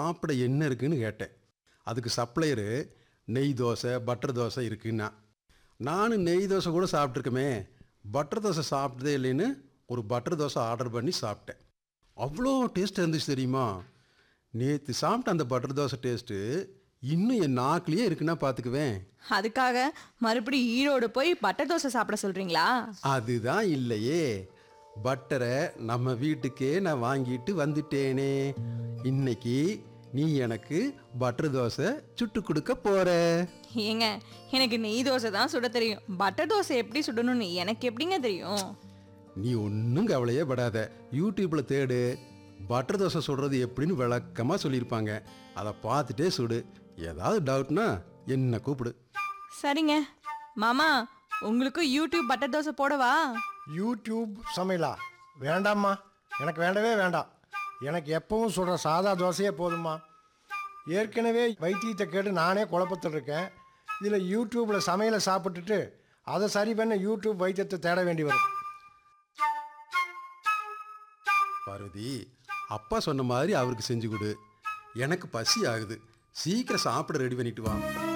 சாப்பிட என்ன இருக்குன்னு கேட்டேன் அதுக்கு சப்ளையரு நெய் தோசை பட்டர் தோசை இருக்குன்னா நானும் நெய் தோசை கூட சாப்பிட்ருக்கமே பட்டர் தோசை சாப்பிட்டதே இல்லைன்னு ஒரு பட்டர் தோசை ஆர்டர் பண்ணி சாப்பிட்டேன் அவ்வளோ டேஸ்ட் இருந்துச்சு தெரியுமா நேற்று சாப்பிட்ட அந்த பட்டர் தோசை டேஸ்ட்டு இன்னும் என் நாக்குலேயே இருக்குன்னா பார்த்துக்குவேன் அதுக்காக மறுபடியும் ஈரோடு போய் பட்டர் தோசை சாப்பிட சொல்றீங்களா அதுதான் இல்லையே பட்டரை நம்ம வீட்டுக்கே நான் வாங்கிட்டு வந்துட்டேனே இன்னைக்கு நீ எனக்கு பட்டர் தோசை சுட்டு கொடுக்க போற ஏங்க எனக்கு நெய் தோசை தான் சுட தெரியும் பட்டர் தோசை எப்படி சுடணும்னு எனக்கு எப்படிங்க தெரியும் நீ ஒன்றும் கவலையே படாத யூடியூப்ல தேடு பட்டர் தோசை சுடுறது எப்படின்னு விளக்கமாக சொல்லியிருப்பாங்க அதை பார்த்துட்டே சுடு ஏதாவது டவுட்னா என்ன கூப்பிடு சரிங்க மாமா உங்களுக்கும் யூடியூப் பட்டர் தோசை போடவா யூடியூப் சமையலா வேண்டாம்மா எனக்கு வேண்டவே வேண்டாம் எனக்கு எப்பவும் சொல்கிற சாதா தோசையே போதும்மா ஏற்கனவே வைத்தியத்தை கேட்டு நானே குழப்பத்தில் இருக்கேன் இதில் யூடியூப்பில் சமையலை சாப்பிட்டுட்டு அதை சரி பண்ண யூடியூப் வைத்தியத்தை தேட வேண்டி வரும் பார்வதி அப்பா சொன்ன மாதிரி அவருக்கு செஞ்சு கொடு எனக்கு பசி ஆகுது சீக்கிரம் சாப்பிட ரெடி பண்ணிட்டு வா